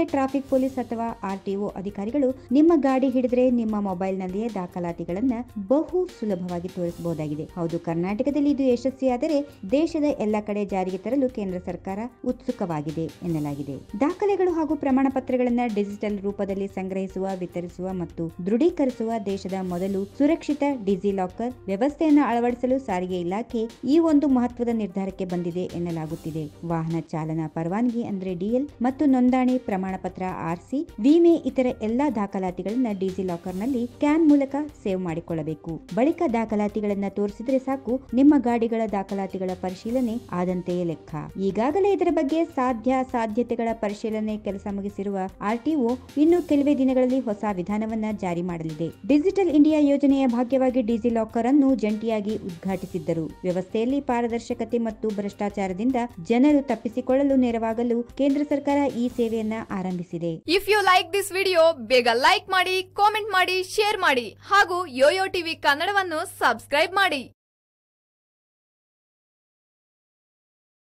traffic police ಅಥವಾ RTO ಅಧಿಕಾರಿಗಳು ನಿಮ್ಮ ಗಾಡಿ ಹಿಡಿದ್ರೆ ನಿಮ್ಮ ಮೊಬೈಲ್ನಲ್ಲಿಯೇ ದಾಖಲಾತಿಗಳನ್ನ ಬಹು ಸುಲಭವಾಗಿ ತೋರಿಸಬಹುದಾಗಿದೆ ಹೌದು ಕರ್ನಾಟಕದಲ್ಲಿ ಇದು ಯಶಸ್ವಿಯಾದರೆ ದೇಶದ ಎಲ್ಲ ಕಡೆ ಜಾರಿಗೆ ತರಲು ಕೇಂದ್ರ ಸರ್ಕಾರ ಉತ್ಸುಕವಾಗಿದೆ ಎನ್ನಲಾಗಿದೆ ದಾಖಲೆಗಳು ಹಾಗೂ ಪ್ರಮಾಣ ಪತ್ರಗಳನ್ನ ಡಿಜಿಟಲ್ ರೂಪದಲ್ಲಿ ಸಂಗ್ರಹಿಸುವ ವಿತರಿಸುವ ಮತ್ತು ದೃಢೀಕರಿಸುವ ದೇಶದ ಮೊದಲು ಸುರಕ್ಷಿತ ಡಿಜಿ ಲಾಕರ್ ವ್ಯವಸ್ಥೆಯನ್ನು ಅಳವಡಿಸಲು ಸಾರಿಗೆ ಇಲಾಖೆ ಈ ಒಂದು ಮಹತ್ವದ ನಿರ್ಧಾರಕ್ಕೆ ಬಂದಿದೆ ಎನ್ನಲಾಗುತ್ತಿದೆ ವಾಹನ ಚಾಲನಾ ಪರವಾನಗಿ ಅಂದ್ರೆ ಡಿಎಲ್ ಮತ್ತು ನೋಂದಣಿ ಪ್ರಮಾಣ ಪತ್ರ ಆರ್ಸಿ ವಿಮೆ ಇತರ ಎಲ್ಲಾ ದಾಖಲಾತಿಗಳನ್ನ ಡಿಜಿ ಲಾಕರ್ ನಲ್ಲಿ ಸ್ಕ್ಯಾನ್ ಮೂಲಕ ಸೇವ್ ಮಾಡಿಕೊಳ್ಳಬೇಕು ಬಳಿಕ ದಾಖಲಾತಿಗಳನ್ನ ತೋರಿಸಿದ್ರೆ ಸಾಕು ನಿಮ್ಮ ಗಾಡಿಗಳ ದಾಖಲಾತಿಗಳ ಪರಿಶೀಲನೆ ಆದಂತೆಯೇ ಲೆಕ್ಕ ಈಗಾಗಲೇ ಇದರ ಬಗ್ಗೆ ಸಾಧ್ಯ ಸಾಧ್ಯತೆಗಳ ಪರಿಶೀಲನೆ ಕೆಲಸ ಮುಗಿಸಿರುವ ಆರ್ಟಿಒ ಇನ್ನು ಕೆಲವೇ ದಿನಗಳಲ್ಲಿ ಹೊಸ ವಿಧಾನವನ್ನ ಜಾರಿ ಮಾಡಲಿದೆ ಡಿಜಿಟಲ್ ಇಂಡಿಯಾ ಯೋಜನೆಯ ಭಾಗ್ಯವಾಗಿ ಡಿಜಿ ಲಾಕರ್ ಅನ್ನು ಜಂಟಿಯಾಗಿ ಉದ್ಘಾಟಿಸಿದ್ದರು ವ್ಯವಸ್ಥೆಯಲ್ಲಿ ಪಾರದರ್ಶಕತೆ ಮತ್ತು ಭ್ರಷ್ಟಾಚಾರದಿಂದ ಜನರು ತಪ್ಪಿಸಿಕೊಳ್ಳಲು ನೆರವಾಗಲು ಕೇಂದ್ರ ಸರ್ಕಾರ ಈ ಸೇವೆಯನ್ನ ಆರಂಭಿಸಿದೆ if you like this video ಬೇಗ ಲೈಕ್ ಮಾಡಿ ಕಾಮೆಂಟ್ ಮಾಡಿ ಶೇರ್ ಮಾಡಿ ಹಾಗೂ ಯೋಯೋ ಟಿವಿ ಕನ್ನಡವನ್ನು ಸಬ್ಸ್ಕ್ರೈಬ್ ಮಾಡಿ